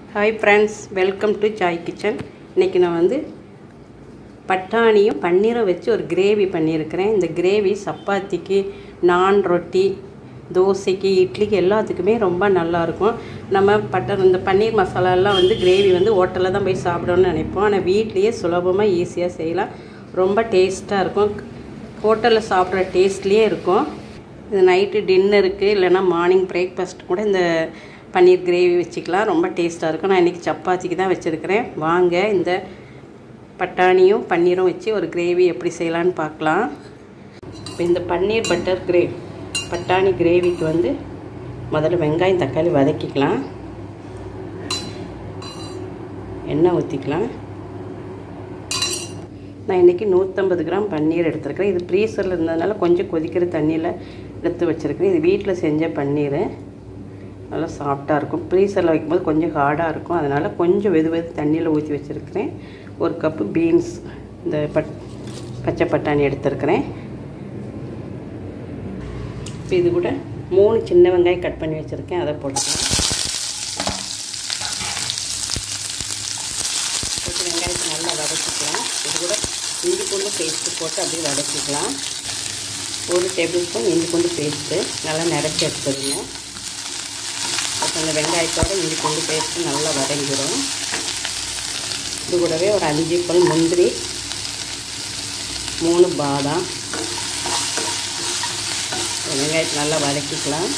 hi friends welcome to joy kitchen இன்றைக்கி நான் வந்து பட்டாணியும் பன்னீரும் வச்சு ஒரு கிரேவி பண்ணியிருக்கிறேன் இந்த கிரேவி சப்பாத்திக்கு நான் ரொட்டி தோசைக்கு இட்லிக்கு எல்லாத்துக்குமே ரொம்ப நல்லாயிருக்கும் நம்ம பட்டர் இந்த பன்னீர் மசாலாலாம் வந்து கிரேவி வந்து ஹோட்டலில் தான் போய் சாப்பிடணும்னு நினைப்போம் ஆனால் வீட்லேயே சுலபமாக ஈஸியாக செய்யலாம் ரொம்ப டேஸ்ட்டாக இருக்கும் ஹோட்டலில் சாப்பிட்ற டேஸ்ட்லேயே இருக்கும் இது நைட்டு டின்னருக்கு இல்லைன்னா மார்னிங் பிரேக்ஃபாஸ்ட் கூட இந்த பன்னீர் கிரேவி வச்சுக்கலாம் ரொம்ப டேஸ்ட்டாக இருக்கும் நான் இன்றைக்கி சப்பாத்திக்கு தான் வச்சுருக்கிறேன் வாங்க இந்த பட்டாணியும் பன்னீரும் வச்சு ஒரு கிரேவி எப்படி செய்யலான்னு பார்க்கலாம் இப்போ இந்த பன்னீர் பட்டர் கிரேவி பட்டாணி கிரேவிக்கு வந்து முதல்ல வெங்காயம் தக்காளி வதக்கிக்கலாம் எண்ணெய் ஊற்றிக்கலாம் நான் இன்றைக்கி நூற்றம்பது கிராம் பன்னீர் எடுத்துருக்கிறேன் இது ப்ரீசரில் இருந்ததுனால கொஞ்சம் கொதிக்கிற தண்ணியில் எடுத்து வச்சுருக்கிறேன் இது வீட்டில் செஞ்ச பன்னீர் நல்லா சாஃப்டாக இருக்கும் ப்ரீசரில் வைக்கும்போது கொஞ்சம் ஹார்டாக இருக்கும் அதனால் கொஞ்சம் வெது வெது தண்ணியில் ஊற்றி வச்சுருக்கிறேன் ஒரு கப்பு பீன்ஸ் இந்த பட் பச்சை பட்டாணி எடுத்துருக்கிறேன் இப்போ இது கூட மூணு சின்ன வெங்காயம் கட் பண்ணி வச்சுருக்கேன் அதை போட்டுக்கலாம் போட்டு வெங்காயத்தை நல்லா வதக்கிக்கலாம் இது கூட இஞ்சி பூண்டு பேஸ்ட்டு போட்டு அப்படியே வதக்கிக்கலாம் ஒரு டேபிள் ஸ்பூன் இஞ்சி பூண்டு பேஸ்ட்டு நல்லா நிறச்சி எடுத்துருங்க அப்போ அந்த வெங்காயத்தோட இஞ்சி பூண்டு பேஸ்ட்டு நல்லா வதங்கிடும் இது கூடவே ஒரு அஞ்சு பல் முந்திரி மூணு பாதாம் வெங்காயத்தை நல்லா வதக்கிக்கலாம்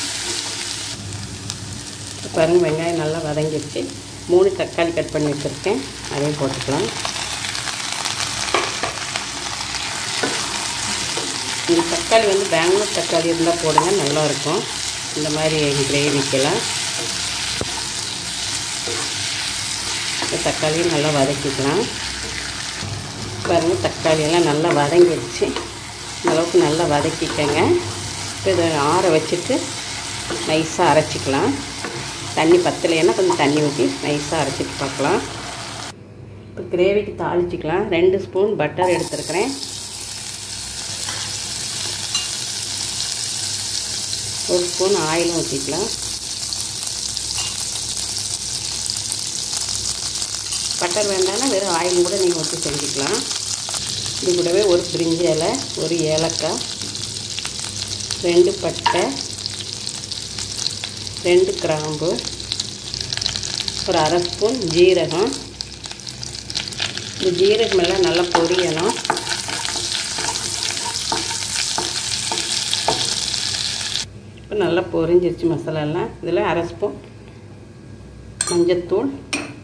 பாருங்கள் வெங்காயம் நல்லா வதங்கிடுச்சு மூணு தக்காளி கட் பண்ணி வச்சுருக்கேன் அதையும் போட்டுக்கலாம் இந்த தக்காளி வந்து பெங்களூர் தக்காளி இருந்தால் போடுங்க நல்லாயிருக்கும் இந்த மாதிரி கிரேவிக்கெல்லாம் இந்த தக்காளியும் நல்லா வதக்கிக்கலாம் பாருங்கள் தக்காளியெல்லாம் நல்லா வதங்கிடுச்சு இந்த அளவுக்கு நல்லா வதக்கிக்கங்க இப்போ இதை ஆற வச்சுட்டு நைஸாக அரைச்சிக்கலாம் தண்ணி பத்தலைன்னா கொஞ்சம் தண்ணி ஊற்றி நைஸாக அரைச்சிட்டு பார்க்கலாம் இப்போ கிரேவிக்கு தாளிச்சிக்கலாம் ரெண்டு ஸ்பூன் பட்டர் எடுத்துருக்கிறேன் ஒரு ஸ்பூன் ஆயிலும் ஊற்றிக்கலாம் பட்டர் வேண்டாம்னா வெறும் ஆயிலும் கூட நீங்கள் ஊற்றி செஞ்சுக்கலாம் இது கூடவே ஒரு பிரிஞ்சி இலை ஒரு ஏலக்காய் ரெண்டு பட்டை ரெண்டு கிராம்பு ஒரு அரை ஸ்பூன் ஜீரகம் இந்த ஜீரகம் எல்லாம் நல்லா பொரியணும் இப்போ நல்லா பொரிஞ்சிருச்சு மசாலாலாம் இதில் அரை ஸ்பூன் மஞ்சத்தூள்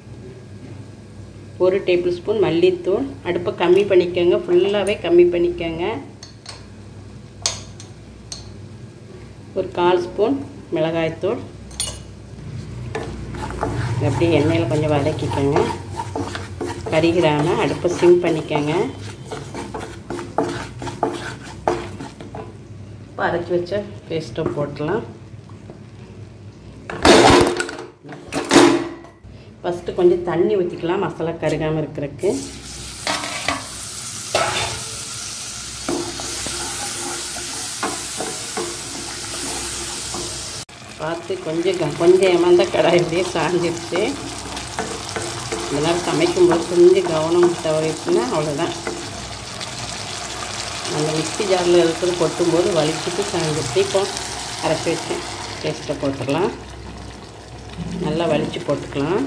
ஒரு டேபிள் ஸ்பூன் மல்லித்தூள் அடுப்பை கம்மி பண்ணிக்கோங்க ஃபுல்லாகவே கம்மி பண்ணிக்கோங்க ஒரு கால் ஸ்பூன் மிளகாய்த்தூள் அப்படியே எண்ணெயில் கொஞ்சம் வதக்கிக்கோங்க கறிகிறாமல் அடுப்பை சிம் பண்ணிக்கோங்க இப்போ அரைச்சி வச்ச பேஸ்ட்டை போட்டலாம் ஃபஸ்ட்டு கொஞ்சம் தண்ணி ஊற்றிக்கலாம் மசாலா கருகாமல் இருக்கிறதுக்கு பார்த்து கொஞ்சம் கொஞ்சம் ஏமாந்த கடாய் இப்படியே சாஞ்சிடுச்சு இதனால் சமைக்கும்போது கொஞ்சம் கவனம் தவறிச்சுன்னா அவ்வளோதான் அந்த மிக்சி ஜாரில் இருக்கிறது கொட்டும்போது வலிச்சிட்டு சாஞ்சிடுச்சு இப்போ அரைச்சி வச்சு பேஸ்ட்டை போட்டுடலாம் நல்லா வலித்து போட்டுக்கலாம்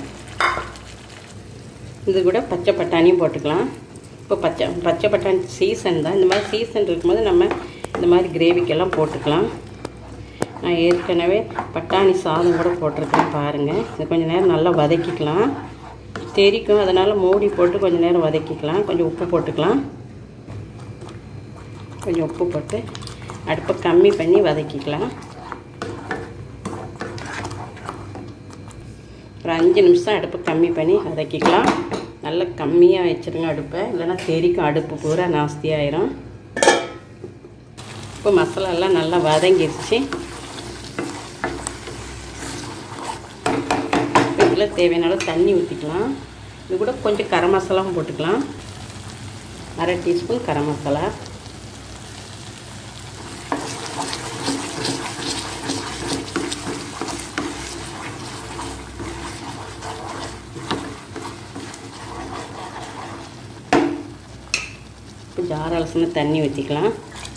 இது கூட பச்சை பட்டாணியும் போட்டுக்கலாம் இப்போ பச்சை பச்சை பட்டாணி சீசன் தான் இந்த மாதிரி சீசன் இருக்கும்போது நம்ம இந்த மாதிரி கிரேவிக்கெல்லாம் போட்டுக்கலாம் நான் ஏற்கனவே பட்டாணி சாதம் கூட போட்டிருக்கேன் பாருங்கள் இது கொஞ்சம் நேரம் நல்லா வதக்கிக்கலாம் தெரிக்கும் அதனால் மூடி போட்டு கொஞ்சம் நேரம் வதக்கிக்கலாம் கொஞ்சம் உப்பு போட்டுக்கலாம் கொஞ்சம் உப்பு போட்டு அடுப்பை கம்மி பண்ணி வதக்கிக்கலாம் ஒரு அஞ்சு நிமிஷம் அடுப்பு கம்மி பண்ணி வதக்கிக்கலாம் நல்லா கம்மியாக வச்சுருங்க அடுப்பை இல்லைன்னா தெரிக்கும் அடுப்பு பூரா நாஸ்தியாயிரும் இப்போ மசாலாலாம் நல்லா வதங்கிருச்சு இதில் தேவையான அளவு தண்ணி ஊற்றிக்கலாம் இது கூட கொஞ்சம் கரம் மசாலாவும் போட்டுக்கலாம் அரை டீஸ்பூன் கரம் மசாலா ஜார் அலசின தண்ணி ஊற்றிக்கலாம்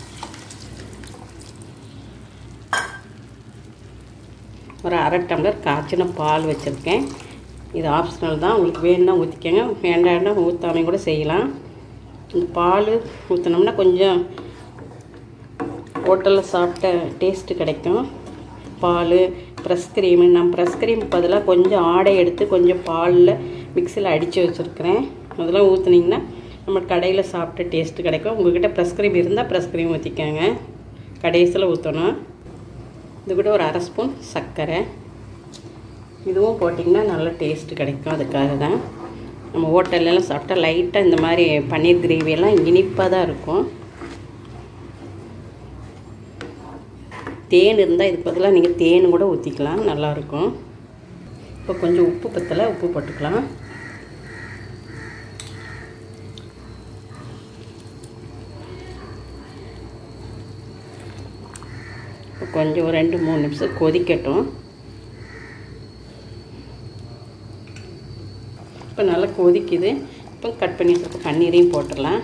ஒரு அரை டம்ளர் காய்ச்சின பால் வச்சுருக்கேன் இது ஆப்ஷனல் தான் உங்களுக்கு வேணும்னா ஊற்றிக்கங்க வேண்டாம்னா ஊற்றாமே கூட செய்யலாம் இந்த பால் ஊற்றினோம்னா கொஞ்சம் ஹோட்டலில் சாப்பிட்ட டேஸ்ட்டு கிடைக்கும் பால் ப்ரெஸ் க்ரீமு நான் ப்ரெஸ் க்ரீம் பதிலாக கொஞ்சம் ஆடை எடுத்து கொஞ்சம் பாலில் மிக்சியில் அடித்து வச்சுருக்கிறேன் அதெல்லாம் ஊற்றுனீங்கன்னா நம்ம கடையில் சாப்பிட்ட டேஸ்ட்டு கிடைக்கும் உங்கள்கிட்ட ப்ரெஸ் க்ரீம் இருந்தால் ப்ரெஸ் க்ரீம் ஊற்றிக்கோங்க கடைசியில் ஊற்றணும் இது கூட ஒரு அரை ஸ்பூன் சர்க்கரை இதுவும் போட்டிங்கன்னா நல்ல டேஸ்ட்டு கிடைக்கும் அதுக்காக தான் நம்ம ஹோட்டல்லலாம் சாப்பிட்டா லைட்டாக இந்த மாதிரி பன்னீர் கிரேவியெல்லாம் இனிப்பாக தான் இருக்கும் தேன் இருந்தால் இதுக்கு பதிலாக நீங்கள் தேன் கூட ஊற்றிக்கலாம் நல்லாயிருக்கும் இப்போ கொஞ்சம் உப்பு பத்தலை உப்பு போட்டுக்கலாம் இப்போ கொஞ்சம் ஒரு ரெண்டு மூணு நிமிஷம் கொதிக்கட்டும் இப்போ நல்லா கொதிக்குது இப்போ கட் பண்ணி வச்சுருக்க பன்னீரையும் போட்டுடலாம்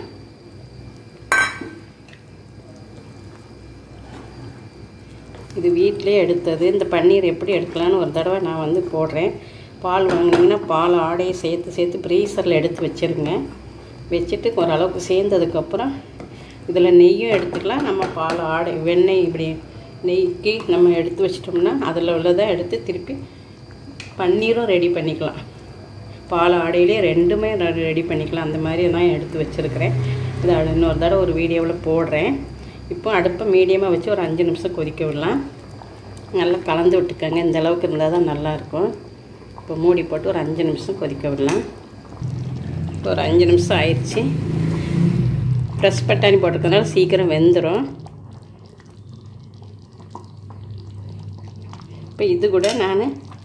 இது வீட்டிலே எடுத்தது இந்த பன்னீர் எப்படி எடுக்கலான்னு ஒரு தடவை நான் வந்து போடுறேன் பால் வாங்கினீங்கன்னா பால் ஆடையை சேர்த்து சேர்த்து ப்ரீசரில் எடுத்து வச்சுருங்க வச்சுட்டு ஓரளவுக்கு சேர்ந்ததுக்கப்புறம் இதில் நெய்யும் எடுத்துக்கலாம் நம்ம பால் ஆடை வெண்ணெய் இப்படி நெய்க்கு நம்ம எடுத்து வச்சிட்டோம்னா அதில் உள்ளதை எடுத்து திருப்பி பன்னீரும் ரெடி பண்ணிக்கலாம் பால் ஆடையிலே ரெண்டுமே ரெடி பண்ணிக்கலாம் அந்த மாதிரி தான் எடுத்து வச்சுருக்கிறேன் இதை இன்னொரு தடவை ஒரு வீடியோவில் போடுறேன் இப்போ அடுப்பை மீடியமாக வச்சு ஒரு அஞ்சு நிமிஷம் கொதிக்க விடலாம் நல்லா கலந்து விட்டுக்கோங்க இந்த அளவுக்கு இருந்தால் தான் நல்லாயிருக்கும் இப்போ மூடி போட்டு ஒரு அஞ்சு நிமிஷம் கொதிக்க விடலாம் இப்போ ஒரு அஞ்சு நிமிஷம் ஆயிடுச்சு ப்ரெஸ் பட்டாணி போட்டிருக்கனால சீக்கிரம் வெந்துடும் இப்போ இது கூட நான்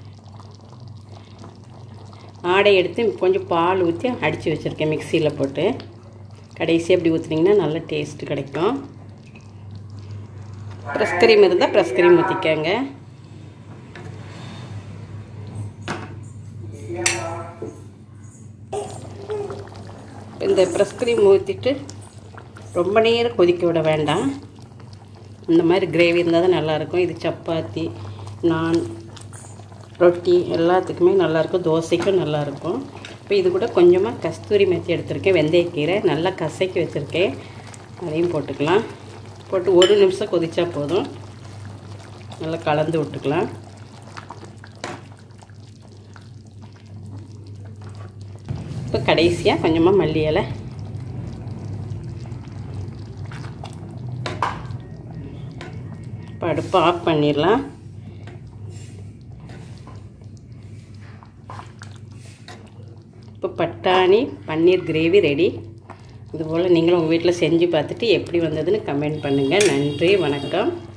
ஆடை எடுத்து கொஞ்சம் பால் ஊற்றி அடித்து வச்சுருக்கேன் மிக்சியில் போட்டு கடைசி அப்படி ஊற்றுனீங்கன்னா நல்ல டேஸ்ட்டு கிடைக்கும் ப்ரெஸ் க்ரீம் இருந்தால் ப்ரெஸ் க்ரீம் ஊற்றிக்கங்க இந்த ப்ரெஸ் க்ரீம் ஊற்றிட்டு ரொம்ப நேரம் கொதிக்க விட வேண்டாம் இந்த மாதிரி கிரேவி இருந்தால் தான் நல்லாயிருக்கும் இது சப்பாத்தி நான் ரொட்டி எல்லாத்துக்குமே நல்லாயிருக்கும் தோசைக்கும் நல்லாயிருக்கும் இப்போ இது கூட கொஞ்சமாக கஸ்தூரி மெத்தி எடுத்திருக்கேன் வெந்தயக்கீரை நல்லா கசக்கி வச்சுருக்கேன் அதையும் போட்டுக்கலாம் போட்டு ஒரு நிமிஷம் கொதிச்சா போதும் நல்லா கலந்து விட்டுக்கலாம் இப்போ கடைசியாக கொஞ்சமாக மல்லி இலை இப்போ அடுப்பை ஆஃப் பண்ணிடலாம் இப்போ பட்டாணி பன்னீர் கிரேவி ரெடி இதுபோல் நீங்களும் உங்கள் வீட்டில் செஞ்சு பார்த்துட்டு எப்படி வந்ததுன்னு கமெண்ட் பண்ணுங்கள் நன்றி வணக்கம்